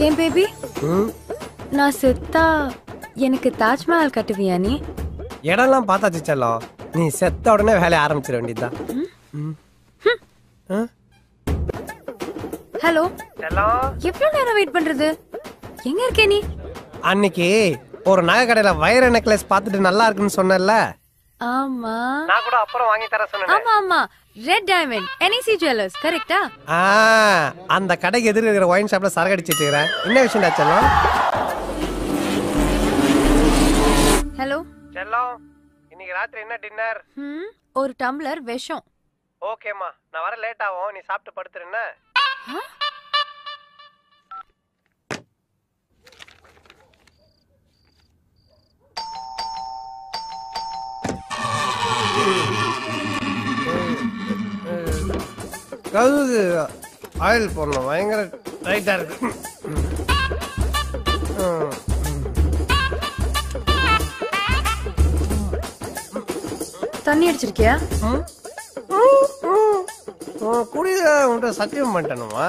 ஏன் பேபி ம் நான் செத்தா எனக்கு தாஜ்மஹால் கட்டுவியா நீ இடம்லாம் பார்த்தாச்சு செல்லம் நீ செத்த உடனே வேலையை ஆரம்பிச்சிட வேண்டியதுதான் ம். ஆ? ஹலோ செல்லம் எவ்வளவு நேரம் வெயிட் பண்றது எங்க இருக்க நீ அன்னைக்கு ஒரு நகை கடையில வைர நெக்லஸ் பார்த்துட்டு நல்லா இருக்குன்னு சொன்னேன்ல ஆமா நான் கூட அப்புறம் வாங்கி தர சொன்னேன் ஆமா ஆமா ரெட் டைமண்ட் என்இசி ஜுவல்லர்ஸ் கரெக்டா ஆ அந்த கடைக்கு எதிர இருக்கிற ஒயின் ஷாப்ல சரக்கு அடிச்சிட்டு இருக்கிறேன் என்ன விஷயம்டா செல்லம் ஹலோ செல்லம் இன்னைக்கு ராத்திரி என்ன டின்னர் ம் ஒரு டம்ளர் விஷம் ஓகேம்மா நான் வர லேட் ஆகும் நீ சாப்பிட்டு படுத்துரு என்ன கவுது ஆயில் போடணும் பயங்கர டைட்டா இருக்கு ம். தண்ணி அடிச்சிருக்கியா குடித உன்ட்ட சத்தியம் பண்ணிட்டேனுமா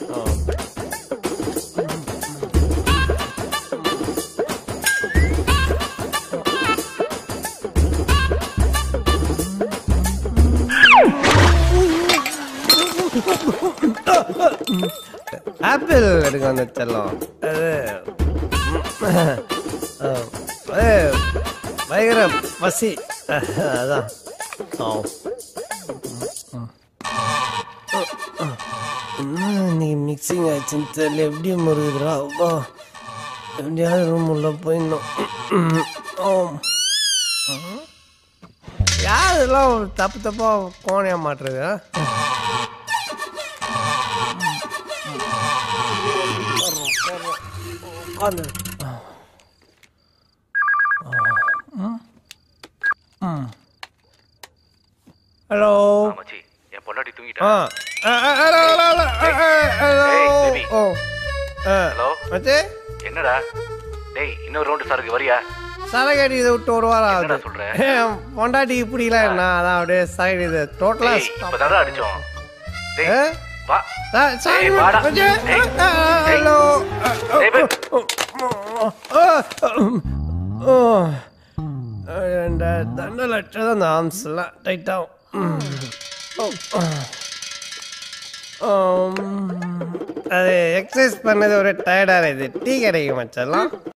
ஆப்பிள் எடுக்க வந்து செல்லம் அது அது பயங்கர பசி அதான் ஆ நீ மிக்சிங் ஆச்சுன்னு தெரியல எப்படி முருகுதுரா அப்பா எப்படியாவது ரூம் உள்ள போயிடணும் ஆம். யார் இதெல்லாம் தப்பு தப்பா கோணையா மாட்டுறது ஆ? உட்காந்து. ஹலோ மச்சி என் பொண்டாட்டி ஆ தூங்கிட்டா ஆ, ஆ, ஹலோ ஹலோ ஹலோ ஆ, ஆ, ஹலோ ஏய், baby. ஓ ஆ ஹலோ மச்சே என்னடா டேய் இன்னொரு ரவுண்டு சரக்கு வரியா சரகடி இதை விட்டு ஒரு வாரம் என்னடா ஆகுது சொல்ற? ஏன் பொண்டாட்டி இப்படிலாம் நான் அதான் அப்படியே சைடு இது டோட்டலா டேய் இப்பதான்டா அடிச்சோம் டேய் ஏ? வா சாரி ஏய், வாடா. மச்சே ஏய், ஆ, ஆ, ஏய். ஹலோ டேய், பே- ரெண்டு தண்டை லட்சம் தான் அந்த ஆம்ஸ்லாம் டைட்டாகும் அது எக்ஸசைஸ் பண்ணது ஒரு டயர்டாக இருக்குது டீ கிடைக்கும் மச்செல்லாம்